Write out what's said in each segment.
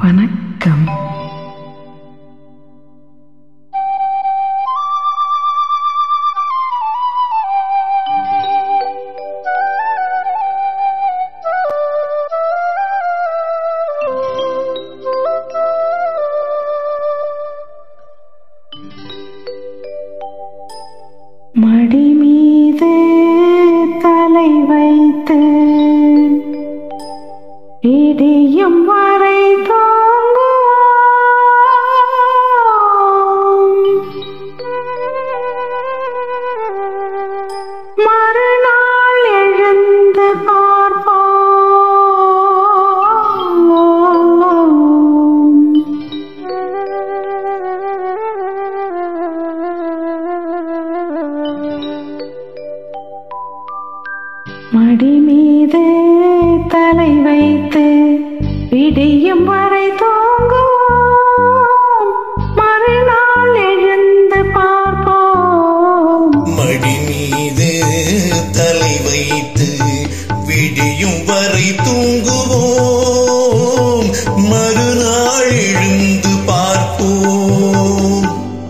வணக்கம் மடி மீது தலை வைத்து இடியும் வரை தூங்கும் மறுநாள் எழுந்து பார்ப்போம் மடி மீது தலை வைத்து விடியும் வரை தூங்குவோம் மறுநாள் எழுந்து பார்ப்போம் மடி மீது தலை வைத்து விடியும் வரை தூங்குவோம் மறுநாள் எழுந்து பார்ப்போம்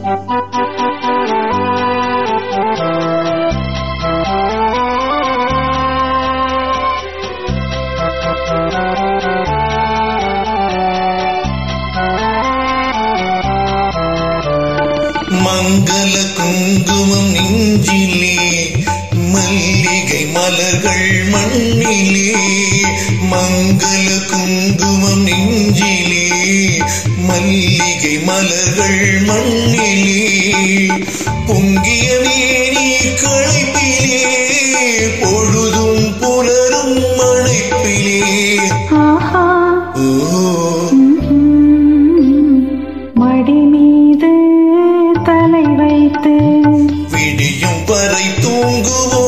மங்கள குங்குமம் நெஞ்சிலே மல்லிகை மலர்கள் மண்ணிலே மங்கள குங்குமம் நெஞ்சிலே மல்லிகை மலர்கள் மண்ணிலே பொங்கிய வேணி களைப்பிலே பொழுதும் புலரும் மழைப்பிலே ஆஹா ஓ ம்ம். மடி மீது தலை வைத்து விடியும் வரை தூங்குவோம்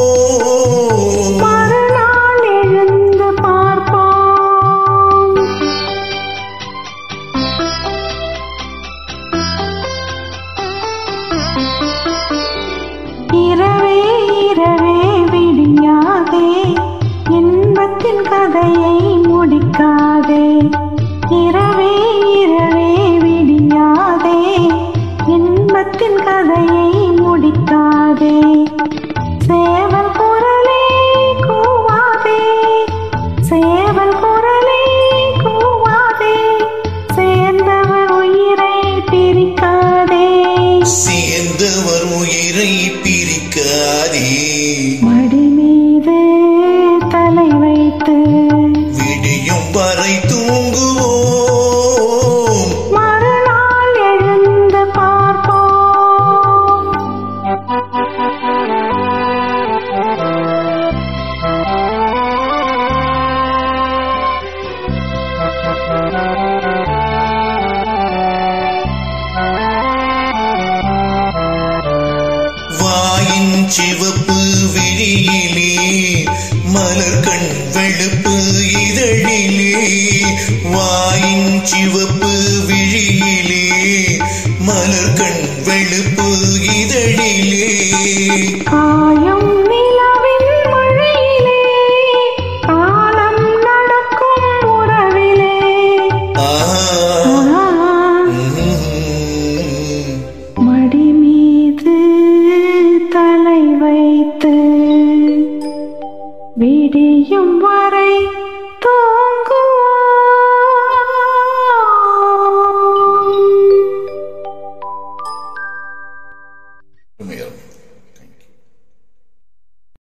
மறுநாள் எழுந்து பார்ப்போம் இரவே இரவே விடியாதே இன்பத்தின் கதையை முடிக்காதே இரவே இரவே விடியாதே இன்பத்தின் கதையை முடிக்காதே சேவல் குரலே கூவாதே சேவல் குரலே கூவாதே சேர்ந்தவர் உயிரை பிரிக்காதே சேர்ந்தவர் உயிரை பிரிக்காதே மடி மீது தலை வைத்து விடியும் வரை தூங்குவோம் மறுநாள் எழுந்து பார்ப்போம் வாயின் சிவப்பு விழியிலே மலர் கண் வெளுப்பு இதழிலே வாயின் சிவப்பு விழி